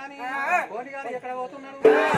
కానీ కోటి గారు ఎక్కడ పోతున్నాడు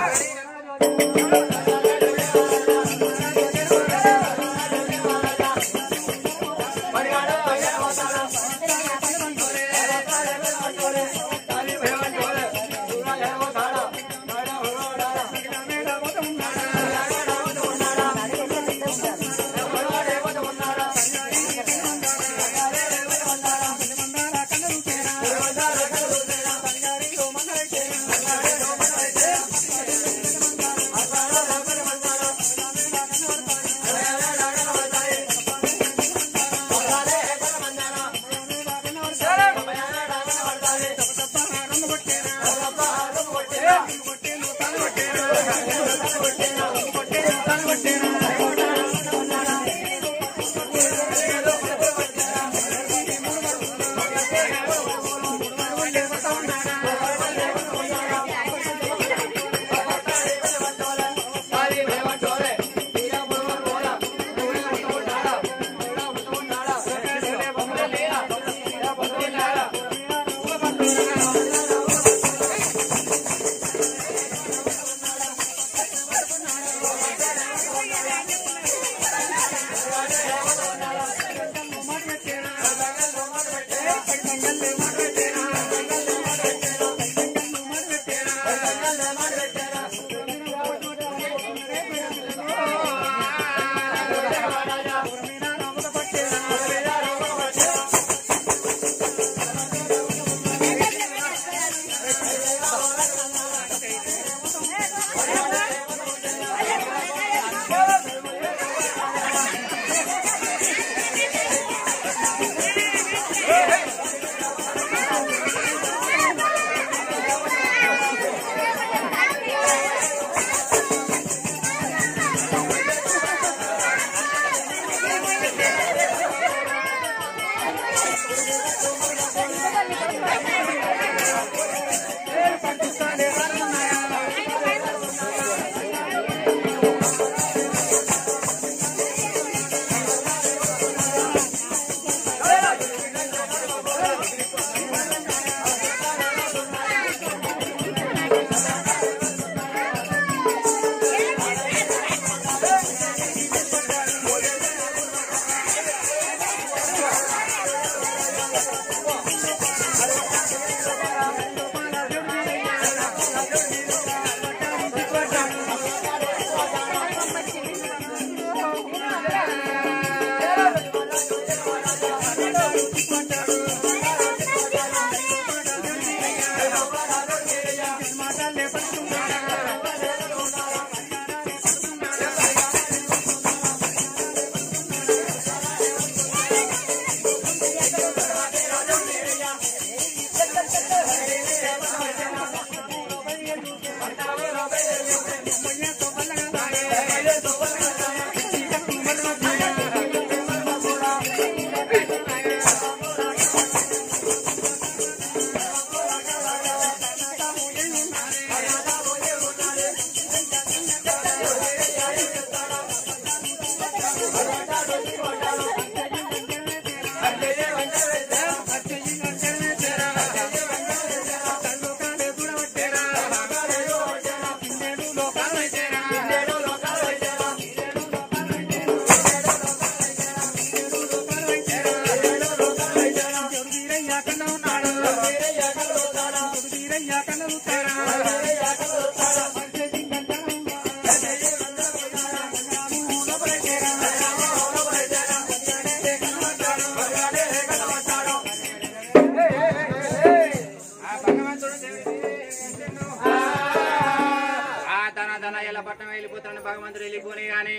ఆ తన తన ఎలా పట్టణం వెళ్ళిపోతాను భగవంతుడు వెళ్ళిపోని గాని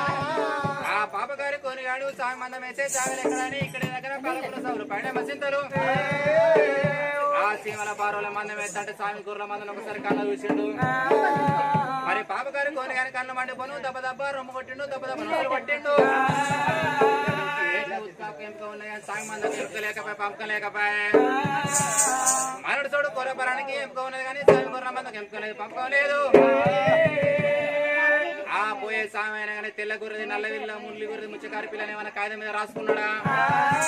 ఆ పాపగారి కొనిగాడు సాగు మందం వేసే సాగలెక్కడని ఇక్కడ దగ్గర పదకొండు సౌలు పైన మసింతలు ఆ సీమల బారోల మందం వేస్తుంటే స్వామి గుర్ర మందం ఒకసారి కళ్ళ చూసిండు మరి పాపగారి కొనిగాని కళ్ళు మండిపోను దెబ్బ దెబ్బ రొమ్ము కొట్టిండు దెబ్బ దెబ్బ నొప్పులు కొట్టిండు ఏంటి ఉత్సాహం ఎంపిక ఉన్నాయి కానీ సాగు మందం ఎంపిక లేకపోయి పంపకం లేకపోయి మరడు తోడు కొరపరానికి ఎంపిక ఉన్నది కానీ సాగు గుర్ర మందం ఎంపిక లేదు పంపకం లేదు ఆ పోయే సామైన కానీ తెల్ల గుర్రది నల్ల విల్ల ముల్లి గుర్రది ముచ్చకారి పిల్లని ఏమైనా కాగితం మీద రాసుకున్నాడా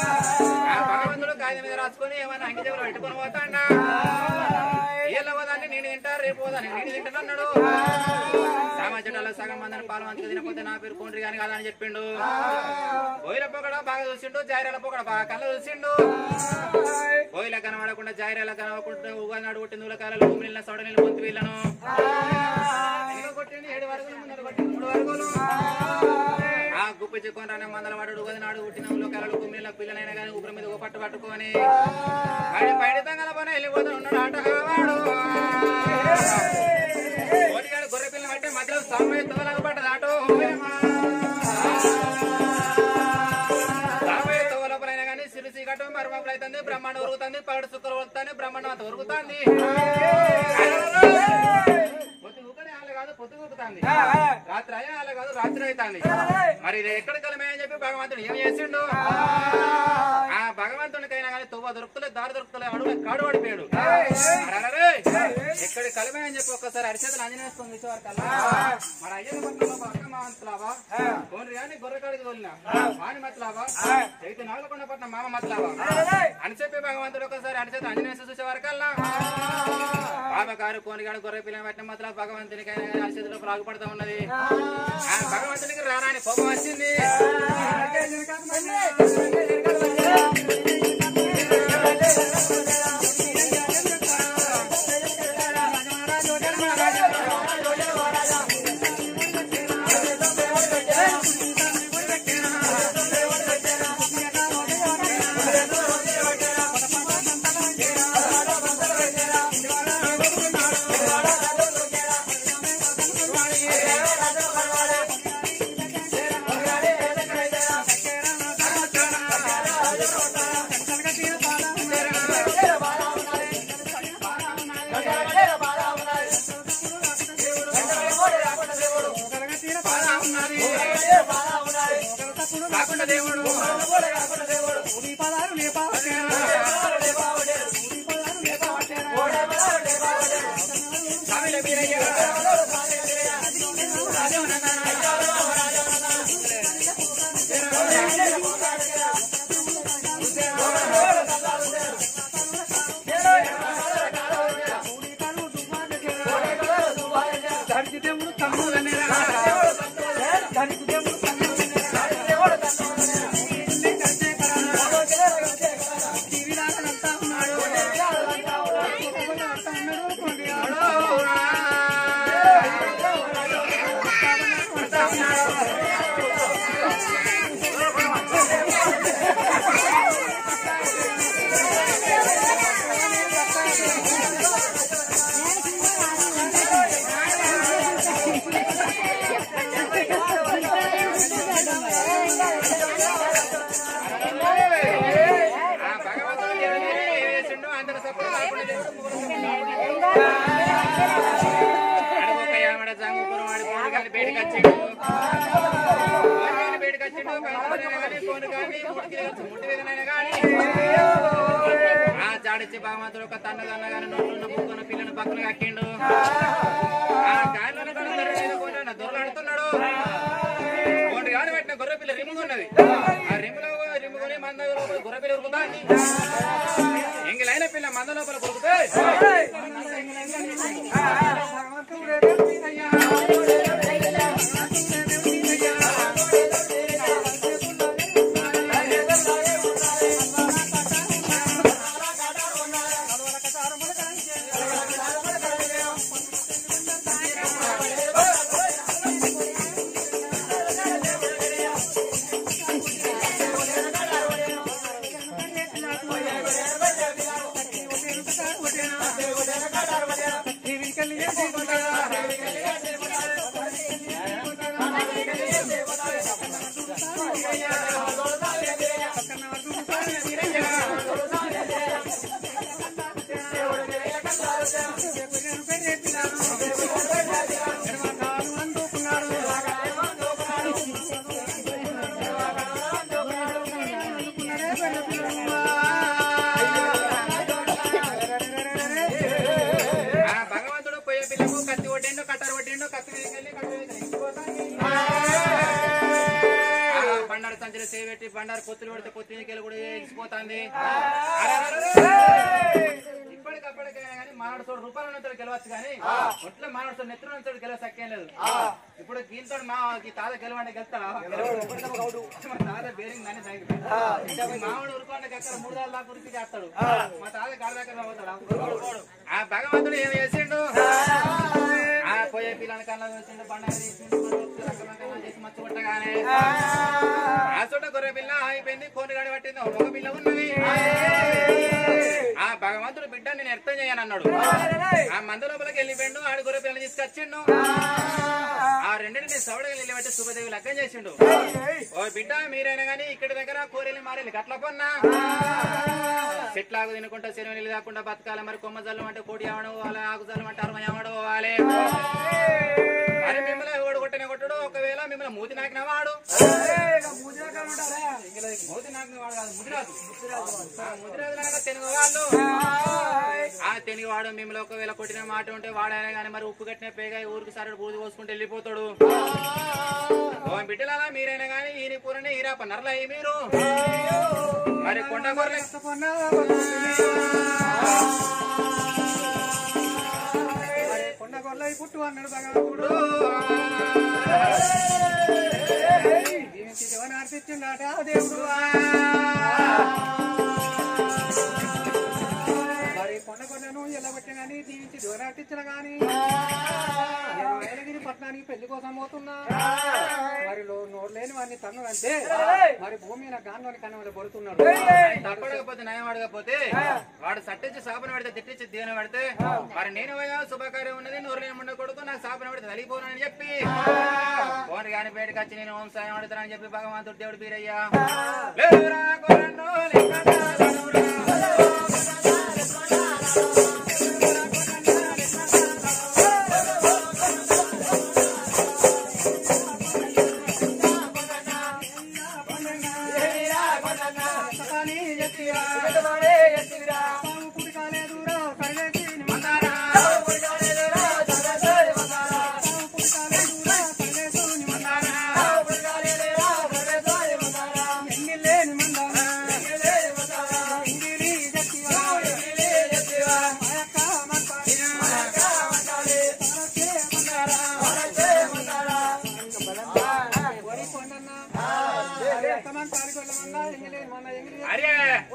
ఆ భగవంతుడు కాగితం మీద రాసుకొని ఏమైనా అంగి చెవులు పెట్టుకొని పోతాడా వీళ్ళ పోదాన్ని తింటారు రేపు పోదాని నీటి తింటానన్నాడు సామాజికలో సగం మందిని పాలు మంచిగా తినకపోతే నా పేరు కొండ్రి కానీ కాదని చెప్పిండు బోయిల పొగడ బాగా చూసిండు జాయిరాల పొగడ బాగా కళ్ళ చూసిండు బోయిల కనబడకుండా జాయిరాల కనబడకుండా ఉగాది నాడు కొట్టింది ఉలకాలలో భూమి నిన్న సొడ నీళ్ళు పొంతి వీళ్ళను వెనక కొట్టిండు ఏడు వరకు ముందర కొట్టిండు మూడు వరకులు ఆ గుప్పి చిక్కొని రానే మందల వాడు ఉగాది నాడు కొట్టిన ఉలకాలలో భూమి నీళ్ళ పిల్లలైనా కానీ ఊపిరి మీద ఒక పట్టు పట్టుకొని పడి పడి తంగల పని వెళ్ళిపోతూ ఉన్నాడు ఆటగావాడు కోటిగాడు గొర్రె పిల్ల అంటే మధ్యలో సాంబయ్య తోలకు పడ్డది ఆటో సాంబయ్య తోవ లోపలైనా కానీ సిరి సీకట్టు మరమపులు అవుతుంది బ్రహ్మాండం ఉరుగుతుంది పగడు సుక్కలు ఉరుకుతాను బ్రహ్మాండం అంత ఉరుగుతుంది పొద్దు ఊకనే ఆల కాదు పొద్దు ఊకుతాంది రాత్రి అయ్యే ఆల కాదు రాత్రి అవుతుంది మరి ఇది ఎక్కడ కలమే అని చెప్పి భగవంతుడు ఏం చేసిండు ఆ భగవంతునికైనా కానీ తువ్వ దొరుకుతలే దారి దొరుకుతలే అడుగు కాడు పడిపోయాడు అరెరెరే! ఎక్కడ కలమే అని చెప్పి ఒక్కసారి అరిచేతులు అంజనేస్తుంది విషయాలు కల్లా మరి అయ్యని పట్ల అక్క మామంతలావా కోని కానీ గొర్రె కాడికి తోలినా వాని మతలావా చైతన్య నాగలకొండ పట్ల మామ మతలావా అని చెప్పి భగవంతుడు ఒకసారి అరిచేతులు అంజనేసి చూసేవారు కల్లా బాబగారు కోనిగాడు గొర్రె పిల్లని పట్టిన మతలా భగవంతునికైనా కానీ అరిచేతులు రాగుపడతా ఉన్నది ఆ భగవంతునికి రారాని కోపం వచ్చింది కాకుండా దేవుడు స్వామిల వీరయ్య. ఆ భగవంతుడు ఏం చేసిండు అందరు సపోర్ట్ కాకుండా దేవుడు ముగ్గురు అడుగొక్క యామడ జంగుపురం వాడి కోడి గాని బయటకు వచ్చిండు కోడి గాని బయటకు వచ్చిండు బయటకు గాని కోడి గాని ముట్టికి వచ్చి ముట్టి వేదనైనా గాని ఆ జాడిచ్చి భగవంతుడు ఒక తన్న తన్న గాని నోట్లున్న బుక్కున్న పిల్లని పక్కన కక్కిండు ఆ గాలిలో కూడా దొర మీద కోడి దొరలాడుతున్నాడు కోడి గాని పెట్టిన గొర్రె పిల్ల రిమ్ము ఉన్నది ఆ రిమ్ములో రిమ్ముకొని మంద లోపల గొర్రె పిల్ల ఉరుకుతాంది ఎంగిలైన పిల్ల మంద లోపల కొరుకుతే ఆ భగవంతుడు పోయే పిల్లకు కత్తి కొట్టిండు కట్టర్ కొట్టిండు కత్తి మీదకి వెళ్ళి కత్తి మీద ఎక్కిపోతాంది. ఆ బండారు సంచులు చేపెట్టి బండారు పొత్తులు పెడితే పొత్తు మీదకి వెళ్ళి కూడా ఎగిసిపోతాంది అరెరెరెరె! ఎప్పటికప్పటికైనా కానీ మానవుడు తోడు రూపాయలు ఉన్నతో గెలవచ్చు కానీ ఒంట్లో మానవుడు తోడు నెత్తులు ఉన్నతో గెలవ సఖ్యం లేదు ఇప్పుడు దీంతో మా ఈ తాత గెలవంటే గెలుస్తాడా మా తాత బేరింగ్ దాన్ని తగ్గి మామూలు ఉరుకోండి ఎక్కడ మూడు దాని దాకా ఉరికి చేస్తాడు మా తాత గాడి దగ్గర పోతాడు ఆ భగవంతుడు ఏం చేసిండు ఆ పోయే పిల్లని కళ్ళ వేసిండు బండ తీసిండు రకరకాల కళ్ళ చేసి మచ్చ కొట్టగానే ఆ చోట గొర్రె పిల్ల అయిపోయింది కోని గాడి పట్టింది ఒక పిల్ల ఉన్నది ఆ భగవంతుడు బిడ్డ నేను అర్థం చేయను అన్నాడు ఆ మంద లోపలికి వెళ్ళిపోయిండు ఆడి గొర్రె పిల్లని తీసుకొచ్చిండు ఆ రెండింటిని సవడగా నిలబెట్టి శుభదేవి లగ్గం చేసిండు ఓ బిడ్డ మీరైనా గానీ ఇక్కడి దగ్గర కోరేలి మారేలి గట్ల పొన్నా చెట్లాగు తినుకుంటా చెరువు నీళ్ళు కాకుండా బతకాలి మరి కొమ్మ జల్లం అంటే కోడి ఆవడం పోవాలి ఆకు జల్లం అంటే అరవై ఆవడం పోవాలి మరి మిమ్మల్ని ఎవడు కొట్టిన కొట్టడు ఒకవేళ మిమ్మల్ని మూతి నాకిన వాడు మూతి నాకిన వాడు కాదు ముదిరాజు ఆ ముదిరాజు లాగా తెలుగు వాళ్ళు ఆ తెలుగు వాడు మిమ్మల్ని ఒకవేళ కొట్టిన మాట ఉంటే వాడైనా కానీ మరి ఉప్పు కట్టిన పేగా ఊరికి సరడు బూది పోసుకుంటే వెళ్ళిపోతాడు ఓ బిడ్డలాగా మీరైనా కానీ ఈయన పూరనే ఈరా పన్నర్లా అయ్యి మీరు మరి కొండ గొర్రె కొండ గొల్లై పుట్టు అన్నాడు భగవంతుడు దీనికి దేవని అర్పించిండట దేవుడు మరి కొండ గొల్లను ఎలా పెట్టిన కానీ దీనికి దేవని అర్పించిన కానీ నేను వేలగిరి పట్టణానికి పెళ్లి కోసం పోతున్నా మరి లో- నోరు లేని వాడిని తన్ను అంటే మరి భూమి నా గాంధోని కన్నా పడుతున్నాడు తప్పడకపోతే నయం అడగకపోతే వాడు సట్టించి శాపన పెడితే తిట్టించి దీవెన పెడితే మరి నేను పోయా శుభకార్యం ఉన్నది నూరు నేను ఉండ కొడుకు నాకు శాపన పెడితే తలిగిపోనని చెప్పి పోని కాని బయటకు వచ్చి నేను ఓం సాయం అడుగుతానని చెప్పి భగవంతుడు దేవుడు బీరయ్యా లేదురా కొరన్నో లింగనాథనురా. సకాలి ఎత్తిరా పాము పుడి కాలేదురా కైలేసి మందారా. పాము పుడి కాలేదురా కైలేసు మందారా. ఎంగిలేని మందారా ఎంగిలి జత్తివా మాయక్క మంతారి తరచే మందారా వరి కొండన్న అరే అత్తమాన్ తారికొల్ల మంద ఎంగిలేని మంద ఎంగిలి అరే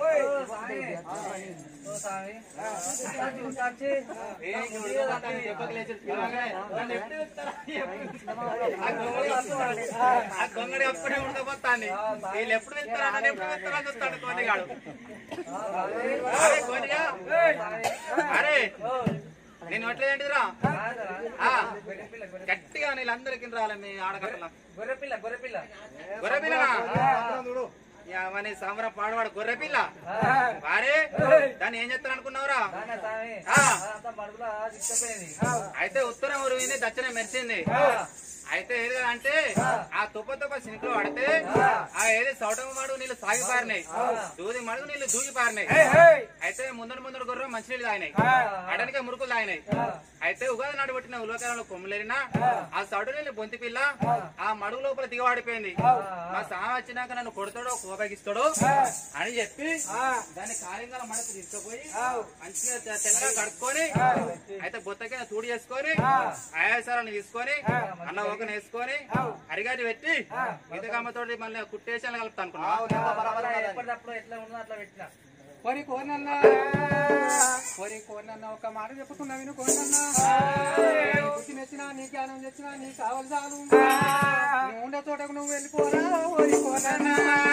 ఏ చూడు, అతను దెబ్బకి లేచి పిలవగానే, నన్ను ఎప్పుడు పిలుస్తారా? ఆ గొంగడి ఆ గొంగడి అప్పుడే ఉండకపోతాంది వీళ్ళు ఎప్పుడు వెళ్తారా నన్ను ఎప్పుడు వెళ్తారా చూస్తాడు కోనిగాడు అరే కోనిగా అరే నేను ఎట్లేంటిదిరా ఆ, గట్టిగా వీళ్ళందరికీ రాలే మీ ఆడగట్టల గొర్రెపిల్ల గొర్రెపిల్ల గొర్రెపిల్లనా అవన్నీ సంబరం పాడవాడు గొర్రెపిల్ల వారే దాన్ని ఏం చెప్తాను అనుకున్నావురా నాన్న స్వామి ఆ. అంతా మడుగులా తీసుకుపోయింది అయితే ఉత్తరం ఉరిగింది దక్షిణం మెరిసింది అయితే ఏది కదా అంటే ఆ తుప్ప తుప్ప సింకులో పడితే ఆ ఏది సౌటం మడుగు నీళ్లు సాగి పారినాయి దూది మడుగు నీళ్లు దూకి పారినాయి అయితే ముందర ముందర గుర్రం మంచినీళ్ళు తాగినాయి అడనికే మురుకులు తాగినాయి అయితే ఉగాది నాడు పుట్టిన ఉలవకాలంలో కొమ్ములేరినా ఆ సౌడు నీళ్ళు బొంతి పిల్ల ఆ మడుగు లోపల దిగవాడిపోయింది మా సామ వచ్చినాక నన్ను కొడతాడో కోపగిస్తాడో అని చెప్పి దాన్ని కాలింగాల మడకు తీసుకుపోయి మంచిగా తె- తెల్లగా కడుక్కొని అయితే బొత్తకి తూడి చేసుకొని ఆయాసాలను తీసుకొని అన్న ఒక వేసుకొని అరిగాటి పెట్టి మిగతామ్మతోటి మళ్ళీ కుట్టేసి కలుపుతా అనుకున్నా ఎప్పటికప్పుడు ఎట్లా ఉందో అట్లా పెట్టిన వరి కోనన్న వరి కోనన్న ఒక మాట చెప్పుకున్నా విను కోనన్న బుద్ధి మెచ్చినా నీ జ్ఞానం తెచ్చినా నీ కావాలి చాలు నువ్వు ఉండే చోటకు నువ్వు వెళ్ళిపోరా వరి కోనన్న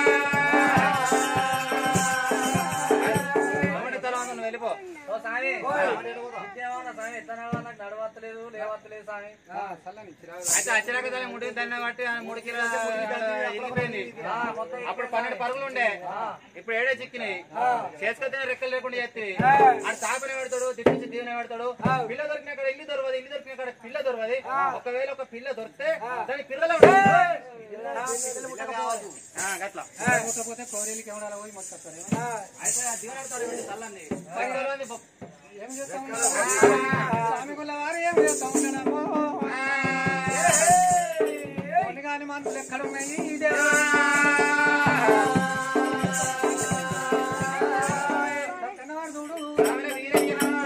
ఎవరి తల ఉందో నువ్వు వెళ్ళిపో ఓ స్వామి ఇంకేమన్నా స్వామి ఎట్లా నడవాలి నాకు నడవత్తలేదు లేవత్తలేదు స్వామి ఆ, చల్లని చిరాకు. అయితే అచ్చరాక తల ముడి దాన్ని బట్టి ఆ మూడు కిలో వెళ్ళిపోయింది ఆ, మొత్తం అప్పుడు పన్నెండు పరుగులు ఉండే ఇప్పుడు ఏడే చిక్కినాయి చేసుకొస్తే రెక్కలు లేకుండా చేస్తే ఆడు సాపన పెడతాడు తిప్పించి దీవెన పెడతాడు పిల్ల దొరికిన కాడ ఇల్లు దొరకదు ఇల్లు దొరికిన కాడ పిల్ల దొరకదు ఒకవేళ ఒక పిల్ల దొరికితే దాని పిల్లలు గట్లా ముట్టపోతే కోరేలికి ఎవడాలి పోయి మొత్తం అయితే ఆ దీవెన పెడతాడు వీడు తల్లని పైకి బొ- ఏం చేస్తాం స్వామి గుళ్ళ వారు ఏం చేస్తాం ఉన్నాడమ్మో. కొన్ని కాని మనుషులు ఎక్కడున్నాయి ఇదే కన్నవాడు చూడు ఆమె వీరయ్యనా.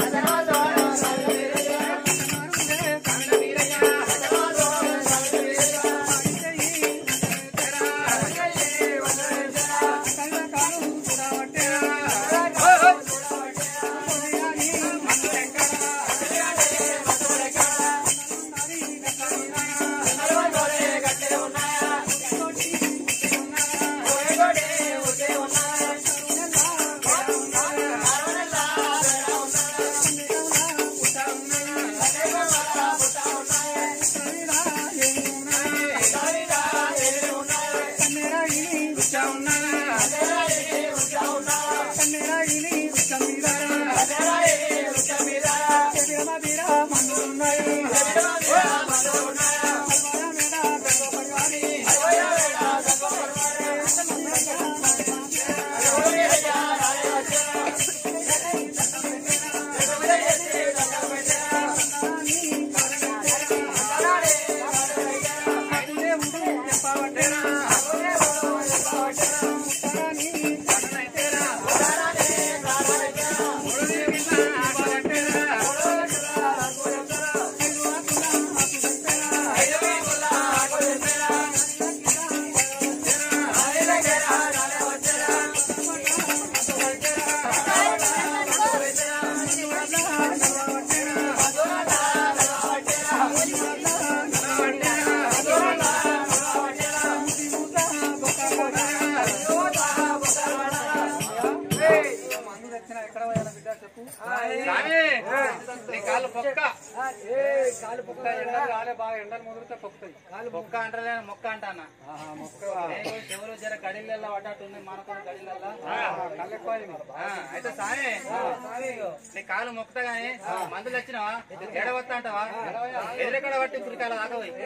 నీ కాళ్ళు పొక్క కాలు పొక్క ఎండలు రాలే బాగా ఎండలు ముదిరితే పొక్కుతాయి పొక్క అంటలే మొక్క అంటానా ఆహా, మొక్క నేను చెవులు జర గడిలల్లో పడ్డట్టుంది మనకు గడిలల్లో కళ్ళు ఎక్కువ అయినాయి. ఆ, అయితే సామే నీ కాలు మొక్కుతా గానీ మందులు వచ్చినావా ఎడవత్తా అంటావా ఎదురెక్కడ పట్టి పురికాల దాకా పోయి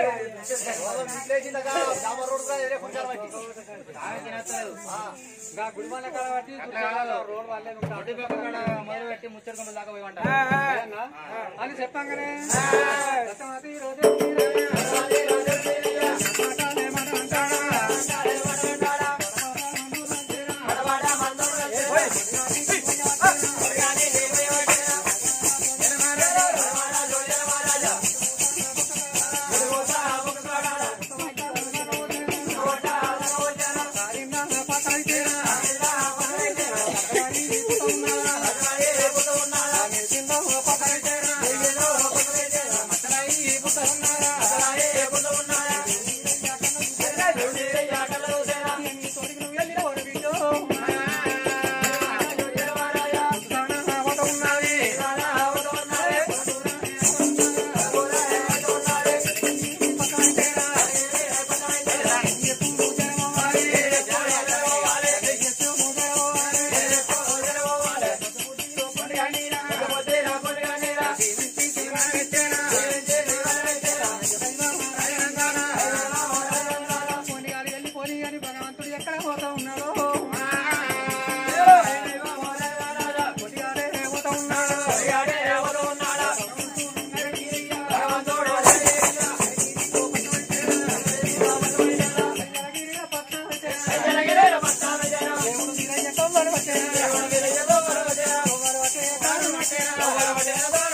సామె తినట్లేదు ఇంకా గుడిమాల కాడ బట్టి అట్లా కాదు. రోడ్ వాళ్ళే ఉంటారు. ఒడ్డు పక్క కాడ మొదలు పెట్టి ముచ్చడుకుంటూ దాకా పోయి అంట అదేనా? అని చెప్పంగానే సత్యవతి రోజు మాటాలే మాట అంటాడా? సారినా పతాయితేనా? సారి పుట్టున్నా. నిలిచిందో పతాయితేనా? మసలాయి పుట్టున్నారా? నీ తోడికి నువ్వు వెళ్ళిన వాడు బిడ్డో. పుట్టుతానా అవత ఉన్నది. పతాయితేనా? ఎప్పుడు జరమవాలి? ఎప్పుడు జరమవాలి? భగవంతుడు ఎక్కడ పోతా ఉన్నాడో కొద్దిగానే పోతా ఉన్నాడు జలగిరిగా పట్నం వచ్చేనా? దేవుడు వీరయ్య కొవ్వరు వచ్చేనా? కొవ్వరు వచ్చే కారు వచ్చేనా?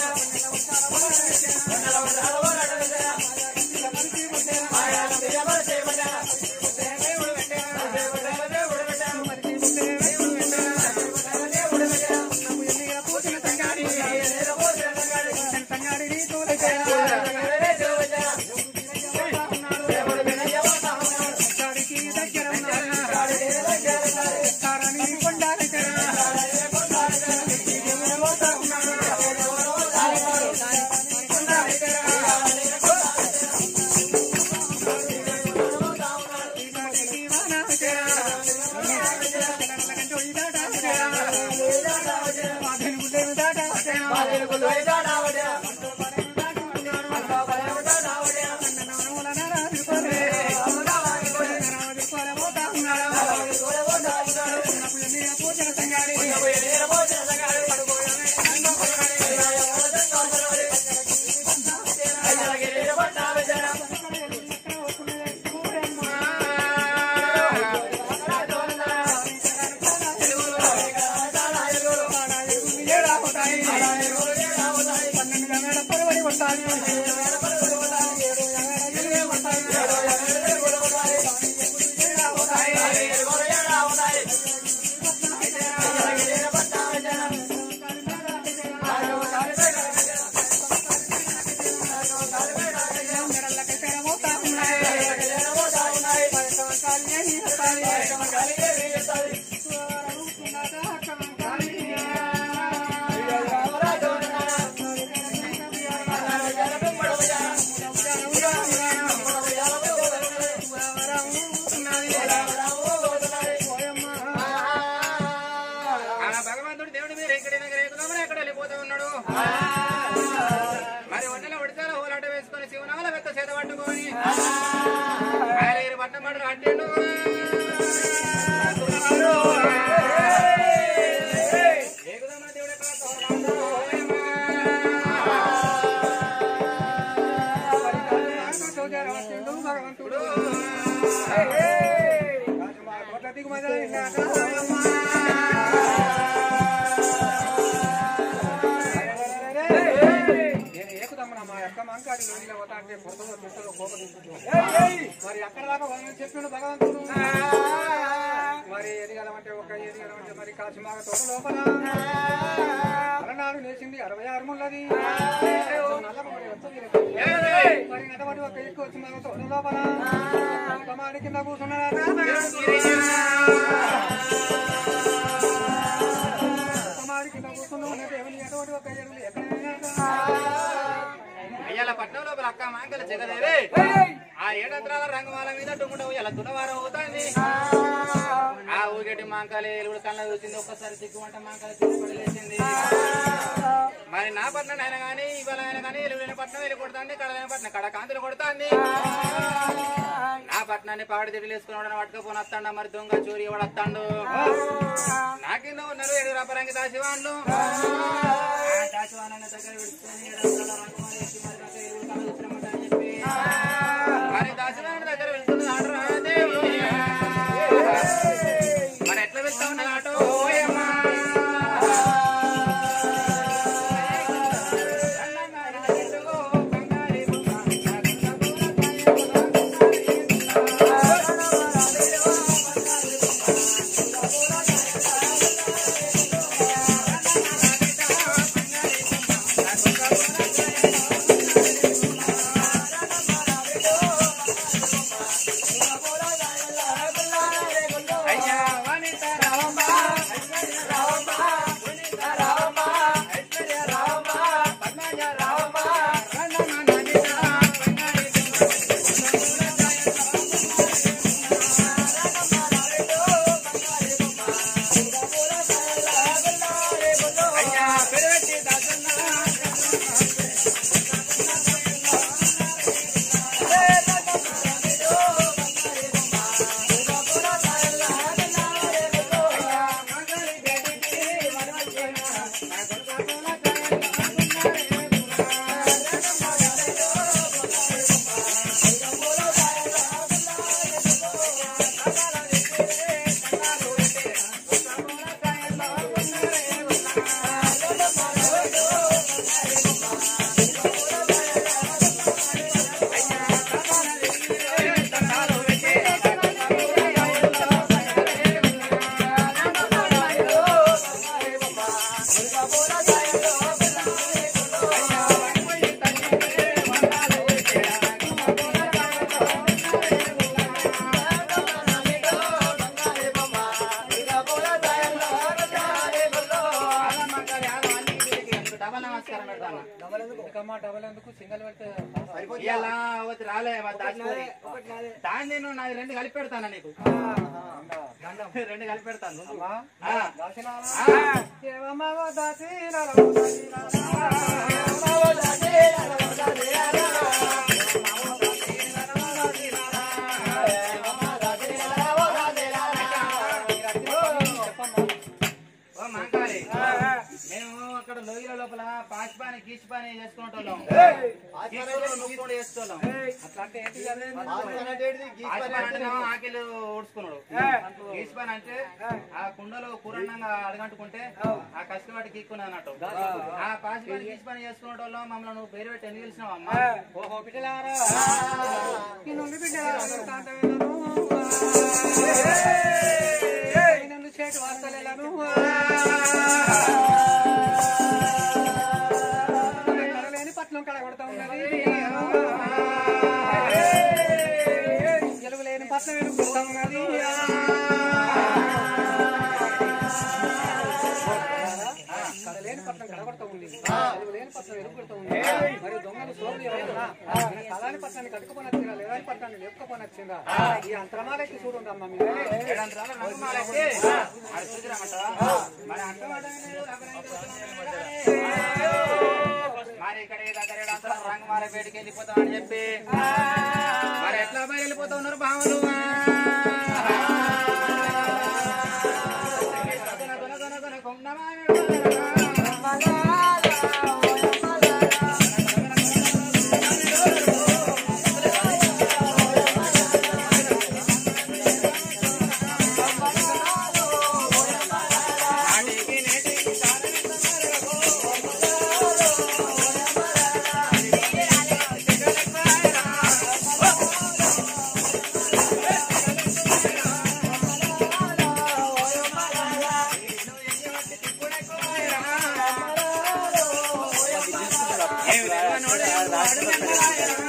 ఆ భగవంతుడు దేవుడి మీరు ఎక్కడైనా రేకులమని ఎక్కడ వెళ్ళిపోతూ ఉన్నాడు మరి ఒంటెల ఉడిచాల హోలాట వేసుకొని శివనాల వెత్త చేత పట్టుకొని ఆయన ఇరు పట్నం పడు అడ్డిండు ఏకుదమ్మ దేవుడు ఎక్కడ తోరణాలు భగవంతుడు కోట్ల దిగుమతి నేను ఏకుదమ్మన మా యొక్క మంకాడి నదిలో పోతా అంటే పొరతలో చెట్టలో కోపం మరి అక్కడ దాకా వదలని చెప్పిన భగవంతుడు మరి ఎదిగలమంటే ఒక ఎదిగలమంటే మరి కాశీమాగ తోట లోపల అలనాడు లేచింది అరవై ఆరు ముళ్ళది నల్లమడి వచ్చి మరి నటబడి ఒక ఎక్కువ వచ్చి మాగ తోట లోపల ఒక మాడి కింద కూర్చున్నాడు సమాధి కింద కూర్చున్న దేవుని ఎటువంటి ఒక ఎరువులు ఎక్కడ పట్నం లోపల అక్క మాంకల జగదేవి ఆ ఏడంత్రాల రంగమాల మీద టుంగుండ ఇలా దున్నవారం అవుతుంది ఆ ఊగేటి మాంకాలి ఎలుగుడు కళ్ళ చూసింది ఒక్కసారి దిక్కుమంట మాంకాల పడలేసింది మరి నా పట్నం అయినా కానీ ఇవాళ అయినా కానీ ఎలుగులేని పట్నం వెళ్ళి కొడుతుంది కడలేని పట్నం కడ కాంతులు కొడుతుంది నా పట్నాన్ని పాడి తిట్లు వేసుకున్నాడు పట్టుకపోని వస్తాడు మరి దొంగ చోరీ ఎవడు వస్తాడు నా కింద ఉన్నారు ఏడు రపరంగి దాసివాన్లు ఆ దాసివాన్ని దగ్గర విడుచుకొని ఏడంత్రాల రంగమాల ఎక్కి మరి కాక ఎలుగుడు కళ్ళ చూసినామట అని చెప్పి మరి దాసివాని దగ్గర వెళ్తుంది ఆటరా దేవి మరి ఎట్లా వెళ్తా ఉన్నా ఆటో ఓయమ్మా అయ్యా వనిత రామ ఐశ్వర్య రామ వనిత రామ ఐశ్వర్య రామ పద్మజ రామ రణన ననిత బంగారి అయ్యా పెరవెట్టి దాసన్న డబల్ నమస్కారం పెడతాను ఎందుకమ్మా డబల్ ఎందుకు సింగల్ పెడితే ఇలా అవతి రాలే మరి దాచిపోయి దాన్ని నేను నాది రెండు కలిపి పెడతాను నీకు రెండు కలిపి పెడతాను అమ్మా ఆ. దాసినారా? ఏమమ్మా దాసినారా? ఓ మాంకాలి మేము అక్కడ లోయల లోపల పాచిపాని గీచిపాని చేసుకుంటాం గీచుకోవడం చేసుకోవడం అట్లా అంటే ఏంటి కదా? పాచిపాని అంటే మేము ఆకిలు ఊడ్చుకున్నాడు గీచిపాని అంటే ఆ కుండలో కూరన్నంగా అడగంటుకుంటే ఆ కష్టపడి గీక్కున్నది అన్నట్టు ఆ పాచిపాని గీచిపాని చేసుకునే వాళ్ళు మమ్మల్ని నువ్వు పేరు పెట్టి ఎన్ని గెలిచినావు అమ్మా ఓహో బిడ్డలారా ఈ నుండి బిడ్డలారా కాంతవేలను నన్ను చేటు వార్తలేలను కడలేని పట్నం కడగొడతా ఉన్నది ఎలుగులేని పట్నం వెలుగుతా ఉన్నది కడలేని పట్నం కడగొడతా ఉంది ఎలుగులేని పట్నం వెలుగుతా ఉంది మరి దొంగలు సోదరు ఎవరైనా కళాని పట్నాన్ని కట్టుకొని వచ్చిందా లేదా పట్నాన్ని లేపుకొని వచ్చిందా ఈ అంతరమాలకి చూడండి మీరు ఏడంతరాల రంగుమాలకి ఆడ చూసిరామంటావా? మరి అంటవాడని మరి ఇక్కడ ఈ దగ్గర ఏడంతరాల రంగుమాల బయటికి వెళ్ళిపోతామని చెప్పి మరి ఎట్లా బయలు వెళ్ళిపోతా ఉన్నారు భావలు నోడే